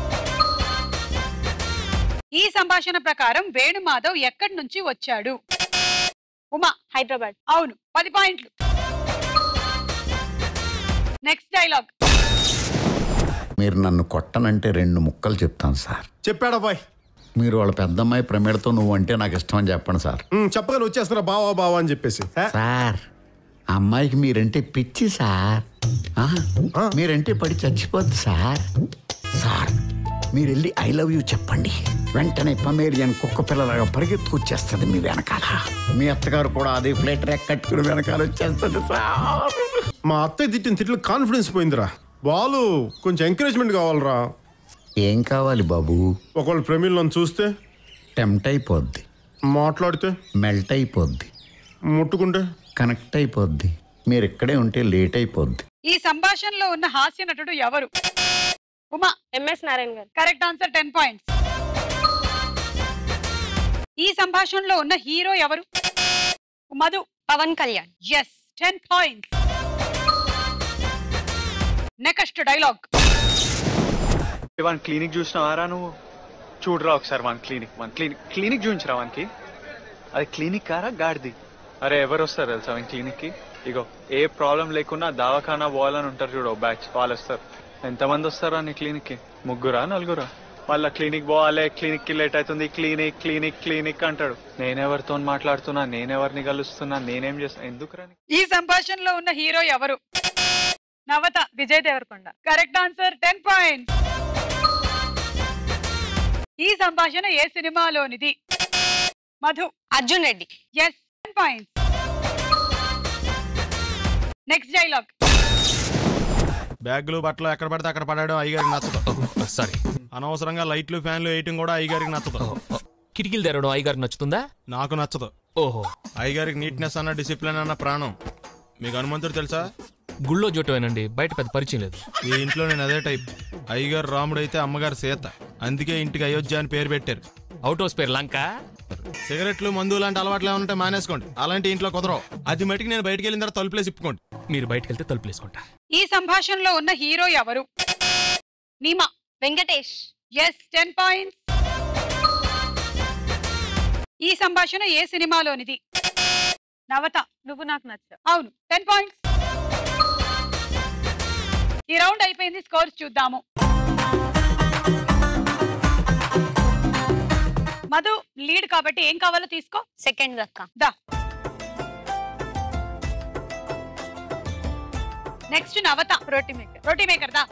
ఈ సంభాషణ ప్రకారం వేణుమాధవ్ ఎక్కడి నుంచి వచ్చాడు ఉమా హైదరాబాద్ అవును పది పాయింట్లు నెక్స్ట్ డైలాగ్ మీరు నన్ను కొట్టనంటే రెండు ముక్కలు చెప్తాను సార్ చెప్పాడా బాయ్ మీరు వాళ్ళ పెద్దమ్మాయి ప్రమేడతో నువ్వు అంటే నాకు ఇష్టం అని చెప్పండి సార్ చెప్పగానే వచ్చేస్తున్నా బావా బావా అని చెప్పేసి సార్ ఆ అమ్మాయికి మీరంటే పిచ్చి సార్ ఆ, మీరంటే పడి చచ్చిపోద్ది సార్ సార్ మీరు వెళ్ళి ఐ లవ్ యూ చెప్పండి వెంటనే పమేరియన్ కుక్క పిల్లలాగా పరిగెత్తుకొచ్చేస్తుంది మీ వెనకాల మీ అత్తగారు కూడా అదే ఫ్లైట్ ర్యాక్ కట్టుకుని వెనకాల వచ్చేస్తుంది సార్ మా అత్తయ్య తిట్టిన తిట్లు కాన్ఫిడెన్స్ పోయిందిరా బాలు కొంచెం ఎంకరేజ్మెంట్ కావాలరా ఏం కావాలి బాబు ఒకవేళ ప్రమీల్ నన్ను చూస్తే టెంప్ట్ అయిపోద్ది మాట్లాడితే మెల్ట్ అయిపోద్ది ముట్టుకుంటే కనెక్ట్ అయిపోద్ది మీరు ఇక్కడే ఉంటే లేట్ అయిపోద్ది ఈ సంభాషణలో ఉన్న హాస్య నటుడు ఎవరు ఉమా ఎంఎస్ నారాయణ గారు కరెక్ట్ ఆన్సర్ టెన్ పాయింట్స్ ఈ సంభాషణలో ఉన్న హీరో ఎవరు Madhu Pawan Kalyan yes ten points next dialogue వాన్ క్లినిక్ చూసినావారా నువ్వు చూడరా ఒకసారి one clinic one clinic clinic చూపించరా వానికి అది క్లినిక్ కారా గాడిది అరే ఎవరు వస్తారు తెలుసా వన్ క్లినిక్ కి ఇగో ఏ ప్రాబ్లం లేకున్నా దవాఖానా పోవాలని ఉంటారు చూడు బ్యాచ్ వాళ్ళు వస్తారు ఎంతమంది వస్తారా నీ క్లినిక్ కి ముగ్గురా నలుగురా వాళ్ళ క్లినిక్ పోవాలి క్లినిక్ కి లేట్ అవుతుంది క్లినిక్ క్లినిక్ క్లినిక్ అంటాడు నేనెవరితో మాట్లాడుతున్నా నేనెవరిని కలుస్తున్నా నేనేం చేస్తున్నా ఎందుకురా నీకు? ఈ సంభాషణలో ఉన్న హీరో ఎవరు Navatha Vijay Deverakonda correct answer ten points ఈ సంభాషణ ఏ సినిమాలోనిది Madhu Arjun Reddy yes ten points next dialogue బ్యాగులు బట్టలు ఎక్కడ పడితే అక్కడ పడాడు అయ్యగారికి నచ్చదు సారీ అనవసరంగా లైట్లు ఫ్యాన్లు వేయటం కూడా అయ్యగారికి నచ్చదు కిటికీలు తెరవడం అయ్యగారికి నచ్చుతుందా నాకు నచ్చదు ఓహో అయ్యగారికి నీట్నెస్ అన్న డిసిప్లిన్ అన్న ప్రాణం మీకు హనుమంతుడు తెలుసా గుళ్ళో జోటమేనండి బయట పెద్ద పరిచయం లేదు ఈ ఇంట్లో నేను అదే టైప్ అయ్యగారు రాముడు అయితే అమ్మగారు సీత అందుకే ఇంటికి అయోధ్య అని పేరు పెట్టారు అవుట్ హౌస్ పేరు లంక సిగరెట్లు మందు లాంటి అలవాట్లు ఏమైనా ఉంటే మానేసుకోండి అలాంటి ఇంట్లో కుదరవు అది మటుకు నేను బయటికి వెళ్ళిన తర్వాత తలుపులేసి ఇప్పుకోండి మీరు బయటకు వెళ్తే తలుపులు వేసుకుంటా ఈ సంభాషణలో ఉన్న హీరో ఎవరు Neema Venkatesh yes ten points ఈ సంభాషణ ఏ సినిమాలోనిది నవత నువ్వు నాకు నచ్చ అవును టెన్ పాయింట్స్ ఈ రౌండ్ అయిపోయింది స్కోర్స్ చూద్దాము మధు లీడ్ కాబట్టి ఏం కావాలో తీసుకో సెకండ్ అక్క దా next Navatha roti maker roti maker దా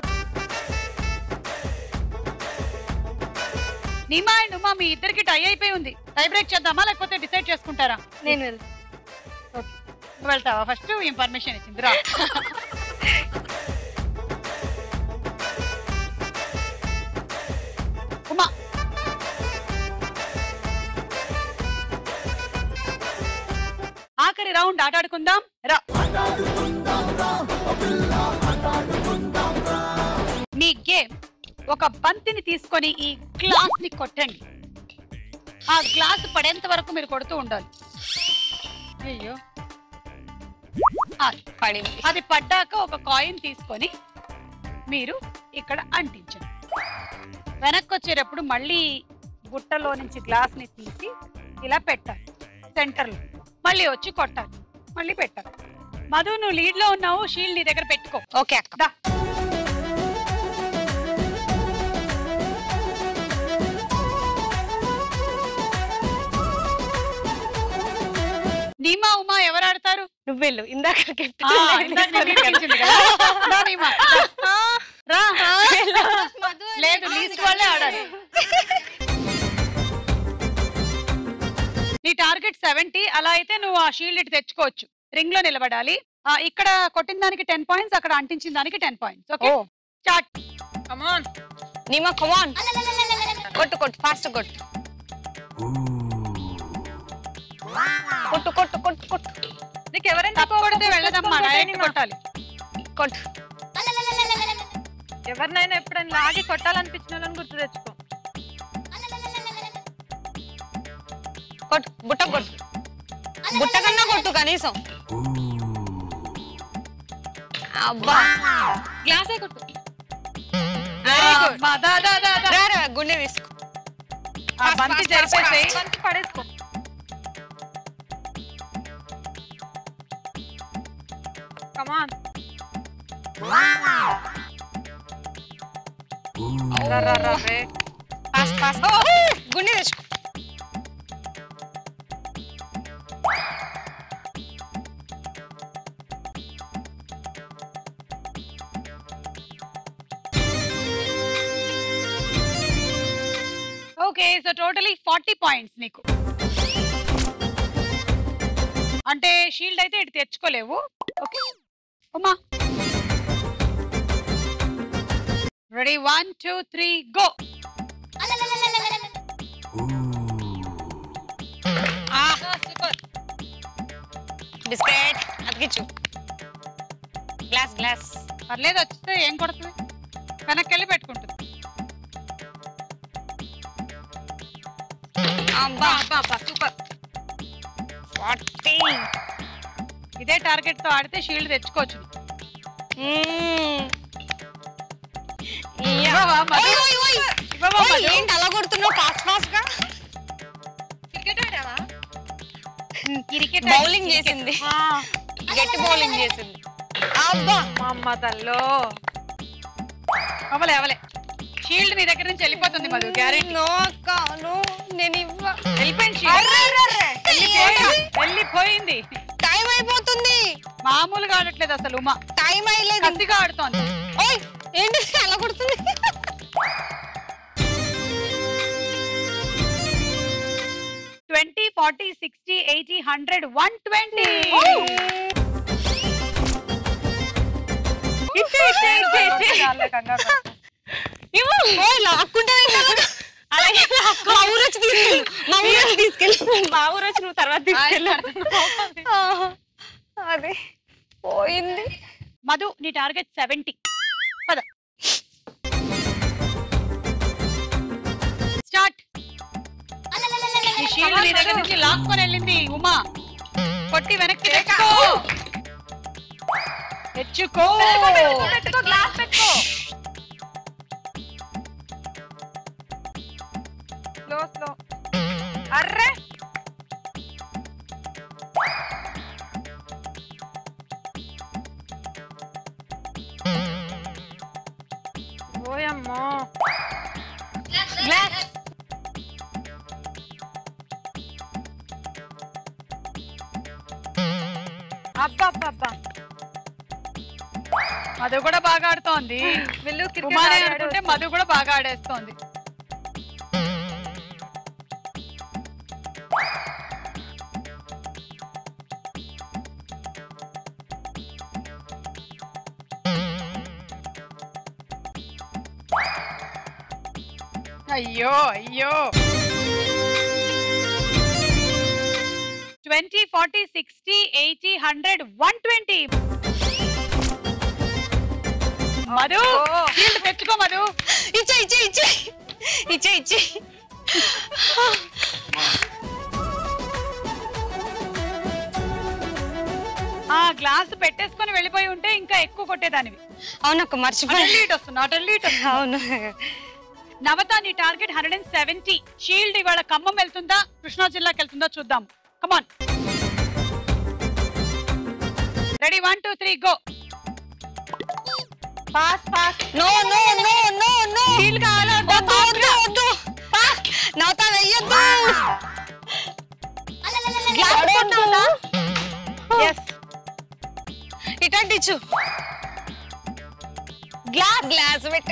నిమా అండ్ ఉమా మీ ఇద్దరికి టై అయిపోయి ఉంది టై బ్రేక్ చేద్దామా లేకపోతే డిసైడ్ చేసుకుంటారా నేను వెళ్తా నువ్వు వెళ్తావా ఫస్ట్ ఇన్ఫర్మేషన్ ఇచ్చింది రా ఉమా ఆఖరి రౌండ్ ఆటాడుకుందాం రా మీ గేమ్ ఒక బంతిని తీసుకొని ఈ గ్లాస్ ని కొట్టండి ఆ గ్లాస్ పడేంత వరకు మీరు కొడుతూ ఉండాలి అయ్యో అది పడింది అది పడ్డాక ఒక కాయిన్ తీసుకొని మీరు ఇక్కడ అంటించండి వెనక్కి వచ్చేటప్పుడు మళ్ళీ బుట్టలో నుంచి గ్లాస్ ని తీసి ఇలా పెట్టాలి సెంటర్లో మళ్ళీ వచ్చి కొట్టాలి మళ్ళీ పెట్టాలి మధు నువ్వు లీడ్ లో ఉన్నావు షీల్డ్ నీ దగ్గర పెట్టుకో ఓకే అక్క దా నీమా ఉమా ఎవరు ఆడతారు నువ్వు వెళ్ళు ఇందాక ఆ, ఇందాక నేను నేర్పించింది కదా. రా నీమా, రా. రా. లేదు లీస్ట్ వాళ్ళే ఆడాలి నీ సెవెంటీ అలా అయితే నువ్వు ఆ షీల్డ్ ఇటు తెచ్చుకోవచ్చు రింగ్ లో నిలబడాలి ఆ, ఇక్కడ కొట్టిన దానికి టెన్ పాయింట్స్ అక్కడ అంటించిన దానికి ten points okay start come on Neema come on కొట్టు కొట్టు ఫాస్ట్ కొట్టు కొట్టు కొట్టు కొట్టు కొట్టు నీకు ఎవరైనా కొడితే వెళ్ళదమ్మా డైరెక్ట్ కొట్టాలి కొట్టు ఎవరినైనా ఎప్పుడైనా లాగి కొట్టాలనిపించిన వాళ్ళని గుర్తు తెచ్చుకో కొట్టు బుట్ట కొట్టు బుట్ట కన్నా కొట్టు కనీసం అబ్బా గ్లాసే కొట్టు వెరీ గుడ్ మా దా దా దా దా. రా రా గుండె తీసుకో ఆ బంతి జరిపేసేయ్ బంతి పడేసుకో కమాన్ ఫాస్ట్ ఫాస్ట్ గుండె తెచ్చుకో okay so totally forty points నీకు అంటే షీల్డ్ అయితే ఇటు తెచ్చుకోలేవు okay Uma ready one two three go biscuit అతికిచ్చు గ్లాస్ గ్లాస్ పర్లేదు వచ్చితే ఏం కొడుతుంది వెనక్కి వెళ్ళి పెట్టుకుంటుంది అబ్బా అబ్బా అబ్బా సూపర్ ఫార్టీ ఇదే టార్గెట్ తో ఆడితే షీల్డ్ తెచ్చుకోవచ్చు ఇవ్వవా మధు? ఇవ్వవా మధు? ఏంటి అలా కొడుతున్నావు ఫాస్ట్ ఫాస్ట్ గా క్రికెట్ బౌలింగ్ చేసింది గట్టి బౌలింగ్ చేసింది అబ్బా అమ్మ తల్లో అవలే అవలే షీల్డ్ నీ దగ్గర నుంచి వెళ్ళిపోతుంది మధు గ్యారెంటీ నో అక్క నో నేను ఇవ్వ వెళ్ళిపోయింది అర్రే, షీల్డ్ అర్రే, అర్రే. వెళ్ళిపోయింది వెళ్ళిపోయింది టైం అయిపోతుంది మామూలుగా ఆడట్లేదు అసలు ఉమా టైం అయ్యలేదు కసిగా ఆడుతోంది ఓయ్ ఏంటి అలా కొడుతుంది twenty forty sixty eighty hundred one twenty ఇవ్వు. ఓయ్, లాక్కుంటే అలాగే లాక్కో. మా ఊరు వచ్చి తీసుకెళ్ళు మా ఊరు వచ్చి తీసుకెళ్ళు మా ఊరు వచ్చి నువ్వు తర్వాత తీసుకెళ్ళు ఆహా. అదే పోయింది మధు నీ టార్గెట్ సెవెంటీ పద స్టార్ట్ నీ షీల్డ్ నీ దగ్గర నుంచి లాక్కొని వెళ్ళింది ఉమా కొట్టి వెనక్కి తెచ్చుకో తెచ్చుకో పెట్టుకో గ్లాస్ పెట్టుకో స్లో స్లో అర్రే ఓయమ్మో గ్లాస్ అబ్బబ్బబ్బా మధు కూడా బాగా ఆడుతోంది వీళ్ళు క్రికెట్ ఉమానే ఆడాడు అనుకుంటే వచ్చి. మధు కూడా బాగా ఆడేస్తోంది అయ్యో అయ్యో twenty forty sixty eighty hundred one twenty Madhu shield తెచ్చుకో మధు ఇచ్చే ఇచ్చే ఇచ్చే ఇచ్చే ఇచ్చే ఆ గ్లాస్ పెట్టేసుకొని వెళ్ళిపోయి ఉంటే ఇంకా ఎక్కువ కొట్టేదానివి అవునక్క మర్చిపోయి అటెల్ లీట్ వస్తుంది అటెల్ లీట్ వస్తుంది అవును నవత నీ target hundred and seventy shield ఇవాళ ఖమ్మం వెళ్తుందా కృష్ణా జిల్లాకి వెళ్తుందా చూద్దాం come on ready one two three go pass pass no no no no no shield కావాలా వద్దు వద్దు వద్దు పాస్ నవ్వుతా వెయ్యొద్దు గ్లాస్ కొట్టాలా ఎస్ ఇటంటి ఇచ్చు గ్లాస్ గ్లాస్ పెట్టు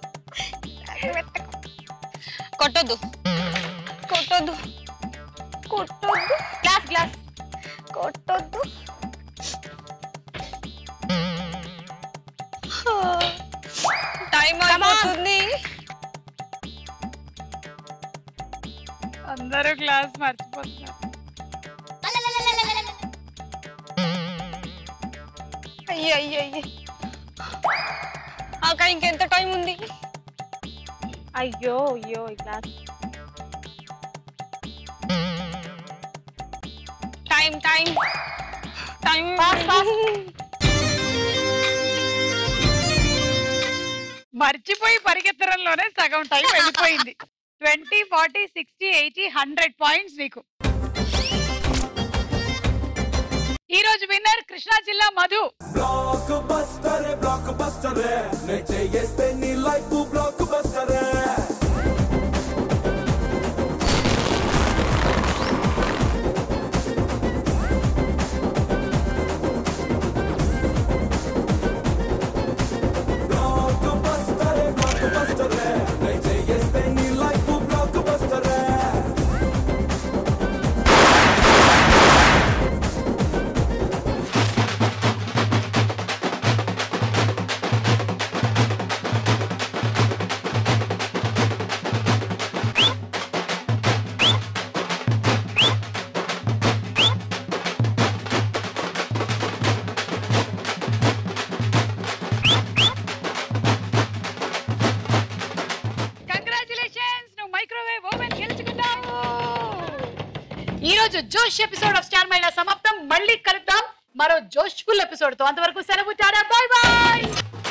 కొట్టొద్దు కొట్టొద్దు కొట్టొద్దు గ్లాస్ గ్లాస్ కొట్టొద్దు టైం అయిపోతుంది అందరూ క్లాస్ మర్చిపోతున్నారు అయ్యో అయ్యో అయ్యో అక్క ఇంకెంత టైం ఉంది అయ్యో అయ్యో ఈ క్లాస్ టైం టైం టైం మర్చిపోయి పరిగెత్తడంలోనే సగం టైం వెళ్ళిపోయింది twenty forty sixty eighty hundred points నీకు ఈ రోజు విన్నర్ కృష్ణా జిల్లా Madhu blockbuster blockbuster నే చేస్తే నీ life blockbuster blockbuster blockbuster నే చేస్తే నీ లైఫ్ బ్లాక్ బస్టర్ కంగ్రాచులేషన్స్ నువ్వు మైక్రోవేవ్ ఓవెన్ గెలుచుకున్నావు ఈ రోజు జోష్ ఎపిసోడ్ ఆఫ్ స్టార్ మహిళ సమాప్తం మళ్ళీ కలుద్దాం మరో జోష్ఫుల్ ఎపిసోడ్ తో అంతవరకు సెలవు టాడా బాయ్ బాయ్